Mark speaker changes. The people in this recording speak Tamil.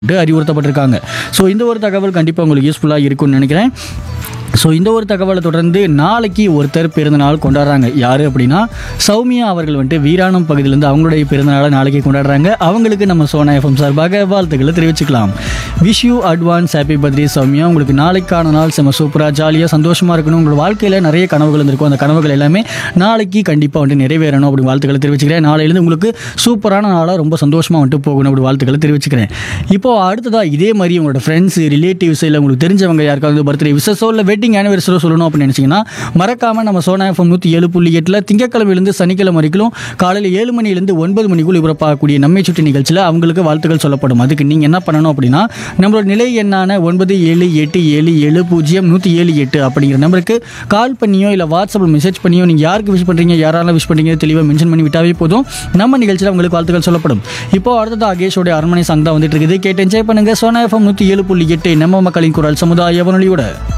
Speaker 1: அறிவுறுத்தப்பட்டிருக்காங்க ஸோ இந்த ஒரு தகவல் கண்டிப்பாக உங்களுக்கு யூஸ்ஃபுல்லாக இருக்கும்னு நினைக்கிறேன் ஸோ இந்த ஒரு தகவலை தொடர்ந்து நாளைக்கு ஒருத்தர் பிறந்தநாள் கொண்டாடுறாங்க யார் அப்படின்னா சௌமியா அவர்கள் வந்துட்டு வீராணம் பகுதியிலேருந்து அவங்களுடைய பிறந்தநாளை நாளைக்கு கொண்டாடுறாங்க அவங்களுக்கு நம்ம சோனா எஃப்எம் சார்பாக வாழ்த்துக்களை தெரிவிச்சுக்கலாம் wish you advance happy birthday Soumya உங்களுக்கு நாளைக்கான நாள் செம்ம சூப்பராக ஜாலியாக சந்தோஷமாக இருக்கணும் உங்களோட வாழ்க்கையில் நிறைய கனவுகள் இருந்திருக்கும் அந்த கனவுகள் எல்லாமே நாளைக்கு கண்டிப்பாக வந்துட்டு நிறைவேறணும் அப்படி வாழ்த்துக்களை தெரிவிச்சுக்கிறேன் நாளையிலேருந்து உங்களுக்கு சூப்பரான நாளாக ரொம்ப சந்தோஷமாக வந்துட்டு போகணும் அப்படி வாழ்த்துக்களை தெரிவிச்சுக்கிறேன் இப்போ அடுத்ததாக இதே மாதிரி உங்களோட ஃப்ரெண்ட்ஸ் ரிலேட்டிவ்ஸ் இல்லை உங்களுக்கு தெரிஞ்சவங்க யாருக்காவது பர்த்டே விசஸோ இல்லை வெட்டிங் ஆனிவர்சரியோ சொல்லணும் அப்படின்னு நினச்சிங்கன்னா மறக்காமல் நம்ம சோனா எஃப்எம் நூற்றி ஏழு புள்ளி எட்டில் திங்கக்கிழமையிலேருந்து சனிக்கிழமை வரைக்கும் காலையில் ஏழு மணிலேருந்து ஒன்பது மணிக்குள் இவரப்பாகக்கூடிய நம்மை சுற்றி நிகழ்ச்சியில் அவங்களுக்கு வாழ்த்துக்கள் சொல்லப்படும் அதுக்கு நீங்கள் என்ன பண்ணணும் அப்படின்னா நம்மளோட நிலை எண்ணான ஒன்பது ஏழு எட்டு ஏழு ஏழு பூஜ்ஜியம் நூற்றி ஏழு எட்டு அப்படிங்கிற நம்பருக்கு கால் பண்ணியோ இல்லை வாட்ஸ்அப்பில் மெசேஜ் பண்ணியோ நீங்கள் யாருக்கு விஷ் பண்ணுறீங்க யாரெல்லாம் விஷ் பண்ணுறீங்க தெளிவாக மென்ஷன் பண்ணி விட்டாவே போதும் நம்ம நிகழ்ச்சியில் உங்களுக்கு வாழ்த்துக்கள் சொல்லப்படும் இப்போ அடுத்தது அகேஷோட அரண்மனை சாங் தான் வந்துட்டு இருக்குது கேட்டு என்ஜாய் பண்ணுங்க சோனா எஃப்எம் நூற்றி ஏழு புள்ளி எட்டு நம்ம மக்களின் குரல் சமுதாய வானொலியோட